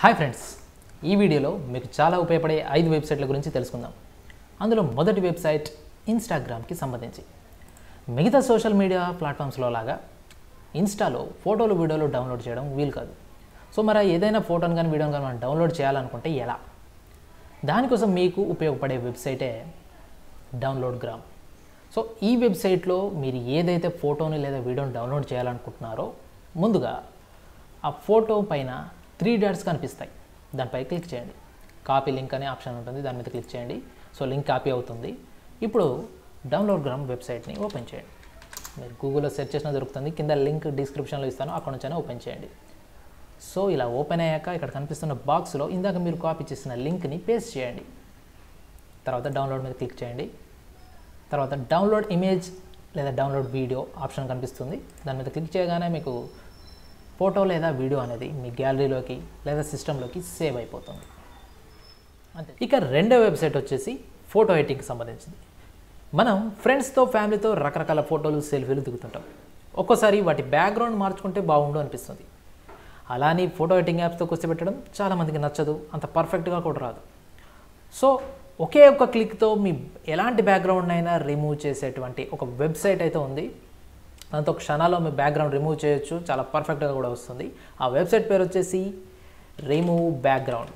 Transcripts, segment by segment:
hi friends ఈ వీడియోలో మీకు చాలా ఉపయోగపడే ఐదు వెబ్సైట్ల గురించి తెలుసుకుందాం అందులో మొదటి వెబ్సైట్ ఇన్స్టాగ్రామ్కి సంబంధించి మిగతా సోషల్ మీడియా ప్లాట్ఫామ్స్లో లాగా ఇన్స్టాలో ఫోటోలు వీడియోలు డౌన్లోడ్ చేయడం వీలు కాదు సో మరి ఏదైనా ఫోటోని కానీ వీడియోని కానీ మనం డౌన్లోడ్ చేయాలనుకుంటే ఎలా దానికోసం మీకు ఉపయోగపడే వెబ్సైటే డౌన్లోడ్ గ్రామ్ సో ఈ వెబ్సైట్లో మీరు ఏదైతే ఫోటోని లేదా వీడియోని డౌన్లోడ్ చేయాలనుకుంటున్నారో ముందుగా ఆ ఫోటో పైన త్రీ డాట్స్ కనిపిస్తాయి దానిపై క్లిక్ చేయండి కాపీ లింక్ అనే ఆప్షన్ ఉంటుంది దాని మీద క్లిక్ చేయండి సో లింక్ కాపీ అవుతుంది ఇప్పుడు డౌన్లోడ్ గ్రామ్ వెబ్సైట్ని ఓపెన్ చేయండి మీరు గూగుల్లో సెర్చ్ చేసినా దొరుకుతుంది కింద లింక్ డిస్క్రిప్షన్లో ఇస్తాను అక్కడ నుంచైనా ఓపెన్ చేయండి సో ఇలా ఓపెన్ అయ్యాక ఇక్కడ కనిపిస్తున్న బాక్స్లో ఇందాక మీరు కాపీ చేసిన లింక్ని పేస్ట్ చేయండి తర్వాత డౌన్లోడ్ మీద క్లిక్ చేయండి తర్వాత డౌన్లోడ్ ఇమేజ్ లేదా డౌన్లోడ్ వీడియో ఆప్షన్ కనిపిస్తుంది దాని మీద క్లిక్ చేయగానే మీకు ఫోటో లేదా వీడియో అనేది మీ గ్యాలరీలోకి లేదా సిస్టంలోకి సేవ్ అయిపోతుంది అంతే ఇక రెండో వెబ్సైట్ వచ్చేసి ఫోటో ఎడిటింగ్కి సంబంధించింది మనం ఫ్రెండ్స్తో ఫ్యామిలీతో రకరకాల ఫోటోలు సెల్ఫీలు దిగుతుంటాం ఒక్కోసారి వాటి బ్యాక్గ్రౌండ్ మార్చుకుంటే బాగుండు అనిపిస్తుంది అలానే ఫోటో ఎడిటింగ్ యాప్స్తో కూర్చోబెట్టడం చాలామందికి నచ్చదు అంత పర్ఫెక్ట్గా కూడా రాదు సో ఒకే ఒక్క క్లిక్తో మీ ఎలాంటి బ్యాక్గ్రౌండ్ అయినా రిమూవ్ చేసేటువంటి ఒక వెబ్సైట్ అయితే ఉంది దాంతో క్షణాల్లో మీ బ్యాక్గ్రౌండ్ రిమూవ్ చేయొచ్చు చాలా పర్ఫెక్ట్గా కూడా వస్తుంది ఆ వెబ్సైట్ పేరు వచ్చేసి రిమూవ్ బ్యాక్గ్రౌండ్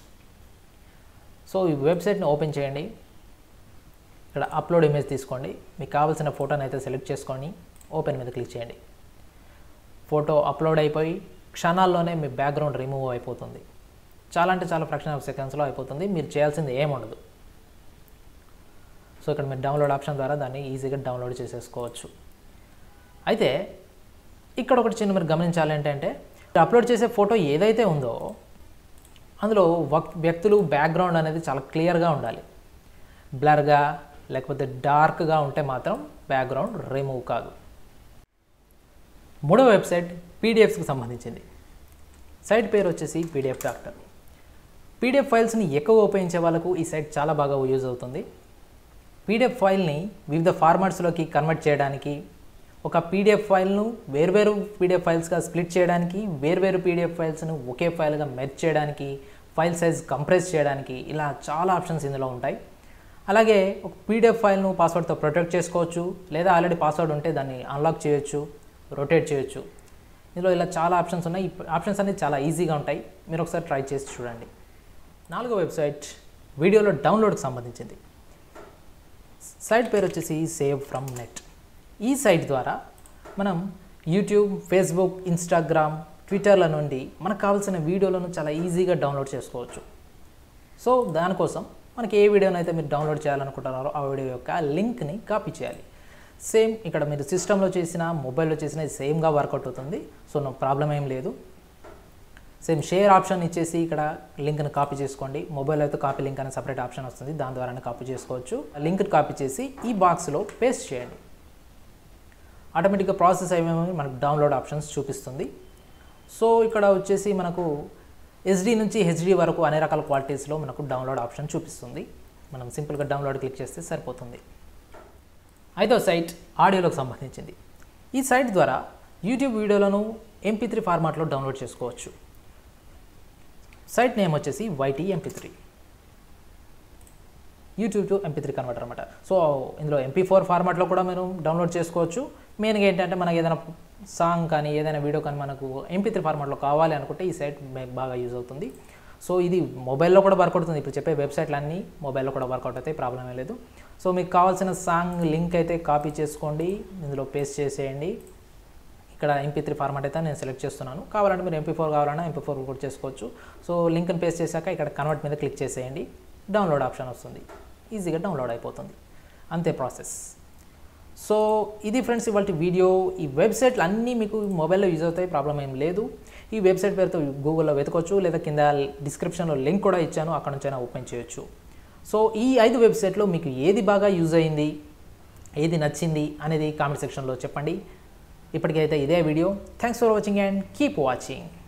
సో ఈ వెబ్సైట్ని ఓపెన్ చేయండి ఇక్కడ అప్లోడ్ ఇమేజ్ తీసుకోండి మీకు కావాల్సిన ఫోటోని అయితే సెలెక్ట్ చేసుకొని ఓపెన్ మీద క్లిక్ చేయండి ఫోటో అప్లోడ్ అయిపోయి క్షణాల్లోనే మీ బ్యాక్గ్రౌండ్ రిమూవ్ అయిపోతుంది చాలా అంటే చాలా ఫ్రాక్షన్ ఆఫ్ సెకండ్స్లో అయిపోతుంది మీరు చేయాల్సింది ఏముండదు సో ఇక్కడ మీరు డౌన్లోడ్ ఆప్షన్ ద్వారా దాన్ని ఈజీగా డౌన్లోడ్ చేసేసుకోవచ్చు అయితే ఇక్కడ ఒకటి చిన్న మీరు గమనించాలి ఏంటంటే అప్లోడ్ చేసే ఫోటో ఏదైతే ఉందో అందులో వక్ వ్యక్తులు బ్యాక్గ్రౌండ్ అనేది చాలా క్లియర్గా ఉండాలి బ్లర్గా లేకపోతే డార్క్గా ఉంటే మాత్రం బ్యాక్గ్రౌండ్ రిమూవ్ కాదు మూడవ వెబ్సైట్ పీడిఎఫ్స్కి సంబంధించింది సైట్ పేరు వచ్చేసి పీడిఎఫ్ డాక్టర్ పీడిఎఫ్ ఫైల్స్ని ఎక్కువ ఉపయోగించే వాళ్ళకు ఈ సైట్ చాలా బాగా యూజ్ అవుతుంది పీడిఎఫ్ ఫైల్ని వివిధ ఫార్మాట్స్లోకి కన్వర్ట్ చేయడానికి ఒక పీడిఎఫ్ ఫైల్ను వేర్వేరు పీడిఎఫ్ ఫైల్స్గా స్ప్లిట్ చేయడానికి వేర్వేరు పీడిఎఫ్ ఫైల్స్ను ఒకే ఫైల్గా మెర్జ్ చేయడానికి ఫైల్ సైజ్ కంప్రెస్ చేయడానికి ఇలా చాలా ఆప్షన్స్ ఇందులో ఉంటాయి అలాగే ఒక పీడిఎఫ్ ఫైల్ను పాస్వర్డ్తో ప్రొటెక్ట్ చేసుకోవచ్చు లేదా ఆల్రెడీ పాస్వర్డ్ ఉంటే దాన్ని అన్లాక్ చేయొచ్చు రొటేట్ చేయొచ్చు ఇందులో ఇలా చాలా ఆప్షన్స్ ఉన్నాయి ఈ ఆప్షన్స్ అనేవి చాలా ఈజీగా ఉంటాయి మీరు ఒకసారి ట్రై చేసి చూడండి నాలుగో వెబ్సైట్ వీడియోలో డౌన్లోడ్కి సంబంధించింది సైట్ పేరు వచ్చేసి సేవ్ ఫ్రమ్ నెట్ ఈ సైట్ ద్వారా మనం యూట్యూబ్ ఫేస్బుక్ ఇన్స్టాగ్రామ్ ట్విట్టర్ల నుండి మనకు కావాల్సిన వీడియోలను చాలా ఈజీగా డౌన్లోడ్ చేసుకోవచ్చు సో దానికోసం మనకి ఏ వీడియోనైతే మీరు డౌన్లోడ్ చేయాలనుకుంటున్నారో ఆ వీడియో యొక్క లింక్ని కాపీ చేయాలి సేమ్ ఇక్కడ మీరు సిస్టంలో చేసిన మొబైల్లో చేసిన సేమ్గా వర్కౌట్ అవుతుంది సో నో ప్రాబ్లం ఏం లేదు సేమ్ షేర్ ఆప్షన్ ఇచ్చేసి ఇక్కడ లింక్ని కాపీ చేసుకోండి మొబైల్ అయితే కాపీ లింక్ అనే సపరేట్ ఆప్షన్ వస్తుంది దాని ద్వారానే కాపీ చేసుకోవచ్చు లింక్ని కాపీ చేసి ఈ బాక్స్లో పేస్ట్ చేయండి ఆటోమేటిక్గా ప్రాసెస్ అయ్యేమో మనకు డౌన్లోడ్ ఆప్షన్స్ చూపిస్తుంది సో ఇక్కడ వచ్చేసి మనకు ఎస్డి నుంచి హెచ్డి వరకు అనే రకాల క్వాలిటీస్లో మనకు డౌన్లోడ్ ఆప్షన్ చూపిస్తుంది మనం సింపుల్గా డౌన్లోడ్ క్లిక్ చేస్తే సరిపోతుంది ఐదో సైట్ ఆడియోలోకి సంబంధించింది ఈ సైట్ ద్వారా యూట్యూబ్ వీడియోలను ఎంపీ త్రీ ఫార్మాట్లో డౌన్లోడ్ చేసుకోవచ్చు సైట్ నేమ్ వచ్చేసి YT MP three YouTube to MP three converter అనమాట సో ఇందులో ఎంపీ ఫోర్ ఫార్మాట్లో కూడా మీరు డౌన్లోడ్ చేసుకోవచ్చు మెయిన్గా ఏంటంటే మనకి ఏదైనా సాంగ్ కానీ ఏదైనా వీడియో కానీ మనకు ఎంపీ త్రీ ఫార్మాట్లో కావాలి అనుకుంటే ఈ సైట్ బాగా యూజ్ అవుతుంది సో ఇది మొబైల్లో కూడా వర్కౌట్ అవుతుంది ఇప్పుడు చెప్పే వెబ్సైట్లు అన్నీ మొబైల్లో కూడా వర్కౌట్ అవుతాయి ప్రాబ్లం ఏం లేదు సో మీకు కావాల్సిన సాంగ్ లింక్ అయితే కాపీ చేసుకోండి ఇందులో పేస్ట్ చేసేయండి ఇక్కడ ఎంపీ త్రీ ఫార్మాట్ అయితే నేను సెలెక్ట్ చేస్తున్నాను కావాలంటే మీరు ఎంపీ ఫోర్ కావాలన్నా ఎంపీ ఫోర్ కూడా చేసుకోవచ్చు సో లింక్ని పేస్ట్ చేశాక ఇక్కడ కన్వర్ట్ మీద క్లిక్ చేసేయండి డౌన్లోడ్ ఆప్షన్ వస్తుంది ఈజీగా డౌన్లోడ్ అయిపోతుంది అంతే ప్రాసెస్ సో ఇది ఫ్రెండ్స్ ఇవాళ వీడియో ఈ వెబ్సైట్లు అన్నీ మీకు మొబైల్లో యూజ్ అవుతాయి ప్రాబ్లం ఏం లేదు ఈ వెబ్సైట్ పేరుతో గూగుల్లో వెతకొచ్చు లేదా కింద డిస్క్రిప్షన్లో లింక్ కూడా ఇచ్చాను అక్కడ నుంచైనా ఓపెన్ చేయొచ్చు సో ఈ ఐదు వెబ్సైట్లో మీకు ఏది బాగా యూజ్ అయింది ఏది నచ్చింది అనేది కామెంట్ సెక్షన్లో చెప్పండి ఇప్పటికైతే ఇదే video thanks for watching and keep watching